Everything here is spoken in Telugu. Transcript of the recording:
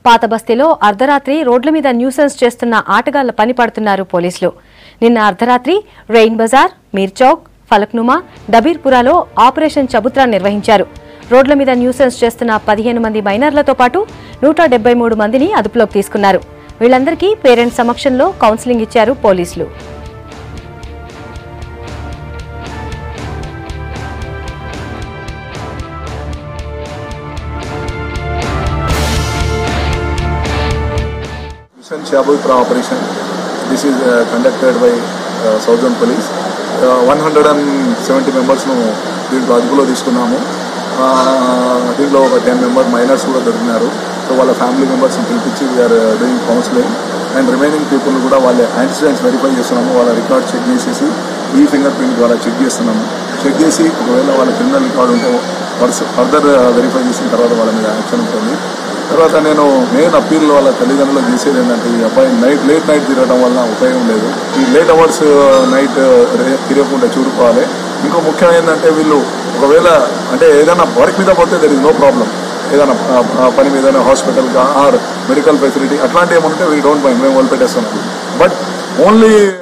పాత బస్తీలో అర్ధరాత్రి రోడ్ల మీద న్యూసెన్స్ చేస్తున్న ఆటగాళ్ల పని పడుతున్నారు పోలీసులు నిన్న అర్ధరాత్రి రెయిన్ బజార్ మీర్ చౌక్ ఫలక్నుమా డబీర్పురాలో ఆపరేషన్ చబుత్రా నిర్వహించారు రోడ్ల మీద న్యూసెన్స్ చేస్తున్న పదిహేను మంది మైనర్లతో పాటు నూట డెబ్బై మూడు మందిని అదుపులోకి తీసుకున్నారు వీళ్లందరికీ పేరెంట్స్ సమక్షంలో కౌన్సిలింగ్ ఇచ్చారు పోలీసులు Mission Shabutra operation. This is uh, conducted by uh, Southern Police. Uh, 170 మెంబర్స్ను దీంట్లో అదుపులో తీసుకున్నాము Uh, దీంట్లో ఒక టెన్ మెంబర్ మైనర్స్ కూడా దొరికినారు సో వాళ్ళ ఫ్యామిలీ మెంబర్స్ని పిలిపించి we are doing counselling and remaining people కూడా వాళ్ళ యాక్సిడెంట్స్ వెరిఫై చేస్తున్నాము వాళ్ళ రికార్డ్ చెక్ చేసేసి ఈ ఫింగర్ ప్రింట్ ద్వారా చెక్ చేస్తున్నాము చెక్ చేసి ఒకవేళ వాళ్ళ క్రిమినల్ రికార్డ్ ఉంటే ఫర్దర్ వెరిఫై చేసిన తర్వాత వాళ్ళ మీద యాక్షన్ ఉంటుంది తర్వాత నేను మెయిన్ అప్పీల్ వాళ్ళ తల్లిదండ్రులకు చేసేది ఏంటంటే ఈ అబ్బాయి నైట్ లేట్ నైట్ తిరగడం వల్ల ఉపయోగం లేదు ఈ లేట్ అవర్స్ నైట్ తిరగకుండా చూడుకోవాలి ఇంకో ముఖ్యం ఏంటంటే వీళ్ళు ఒకవేళ అంటే ఏదైనా వర్క్ మీద పోతే దర్ ఇస్ నో ప్రాబ్లం ఏదైనా ఆ, ఆ పని మీద హాస్పిటల్ ఆర్ మెడికల్ ఫెసిలిటీ అట్లాంటివి ఏమంటే వీ డోంట్ మైండ్ మేము వదిలిపెట్టేస్తున్నాం బట్ ఓన్లీ